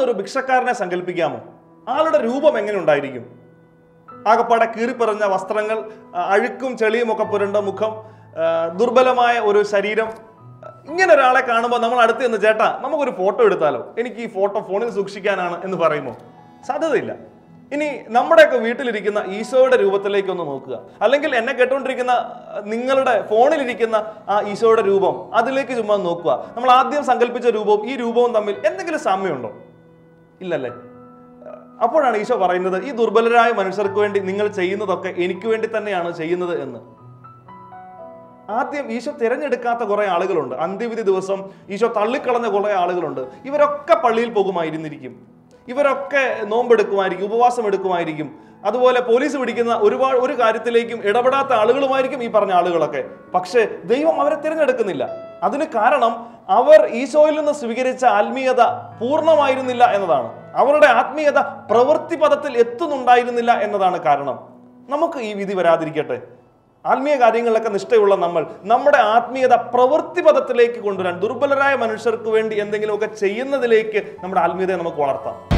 ഒരു ഭിക്ഷക്കാരനെ സങ്കല്പിക്കാമോ ആളുടെ രൂപം എങ്ങനെ ഉണ്ടായിരിക്കും ആകപ്പാടെ കീറിപ്പറഞ്ഞ വസ്ത്രങ്ങൾ ആ, അഴുക്കും ചെളിയും ഒക്കെ പുരണ്ട മുഖം ആ, ദുർബലമായ ഒരു ശരീരം ഇങ്ങനെ ഒരാളെ കാണുമ്പോൾ നമ്മൾ അടുത്ത് നിന്ന് ചേട്ടാ നമുക്കൊരു ഫോട്ടോ എടുത്താലോ എനിക്ക് ഈ ഫോട്ടോ ഫോണിൽ സൂക്ഷിക്കാനാണ് എന്ന് പറയുമോ സാധ്യതയില്ല ഇനി നമ്മുടെയൊക്കെ വീട്ടിലിരിക്കുന്ന ഈശോയുടെ രൂപത്തിലേക്ക് ഒന്ന് നോക്കുക അല്ലെങ്കിൽ എന്നെ കേട്ടുകൊണ്ടിരിക്കുന്ന ആ, നിങ്ങളുടെ ഫോണിലിരിക്കുന്ന ആ ഈശോയുടെ രൂപം അതിലേക്ക് ചുമ്മാ ഒന്ന് നോക്കുക നമ്മൾ ആദ്യം സങ്കല്പിച്ച രൂപവും ഈ രൂപവും തമ്മിൽ എന്തെങ്കിലും സാമ്യമുണ്ടോ ഇല്ലല്ലേ അപ്പോഴാണ് ഈശോ പറയുന്നത് ഈ ദുർബലരായ മനുഷ്യർക്ക് വേണ്ടി നിങ്ങൾ ചെയ്യുന്നതൊക്കെ എനിക്ക് വേണ്ടി തന്നെയാണ് ചെയ്യുന്നത് എന്ന് ആദ്യം ഈശോ തിരഞ്ഞെടുക്കാത്ത കുറെ ആളുകളുണ്ട് അന്ത്യവിധി ദിവസം ഈശോ തള്ളിക്കളഞ്ഞ കുറെ ആളുകളുണ്ട് ഇവരൊക്കെ പള്ളിയിൽ പോകുമായിരുന്നിരിക്കും ഇവരൊക്കെ നോമ്പെടുക്കുമായിരിക്കും ഉപവാസം എടുക്കുമായിരിക്കും അതുപോലെ പോലീസ് പിടിക്കുന്ന ഒരുപാട് ഒരു കാര്യത്തിലേക്കും ഇടപെടാത്ത ആളുകളുമായിരിക്കും ഈ പറഞ്ഞ ആളുകളൊക്കെ പക്ഷേ ദൈവം അവരെ തിരഞ്ഞെടുക്കുന്നില്ല അതിന് കാരണം അവർ ഈശോയിൽ നിന്ന് സ്വീകരിച്ച ആത്മീയത പൂർണ്ണമായിരുന്നില്ല എന്നതാണ് അവരുടെ ആത്മീയത പ്രവൃത്തി പദത്തിൽ എത്തുന്നുണ്ടായിരുന്നില്ല എന്നതാണ് കാരണം നമുക്ക് ഈ വിധി വരാതിരിക്കട്ടെ ആത്മീയ കാര്യങ്ങളിലൊക്കെ നിഷ്ഠയുള്ള നമ്മൾ നമ്മുടെ ആത്മീയത പ്രവൃത്തി പദത്തിലേക്ക് കൊണ്ടുവരാൻ ദുർബലരായ മനുഷ്യർക്ക് വേണ്ടി എന്തെങ്കിലുമൊക്കെ ചെയ്യുന്നതിലേക്ക് നമ്മുടെ ആത്മീയതയെ നമുക്ക് വളർത്താം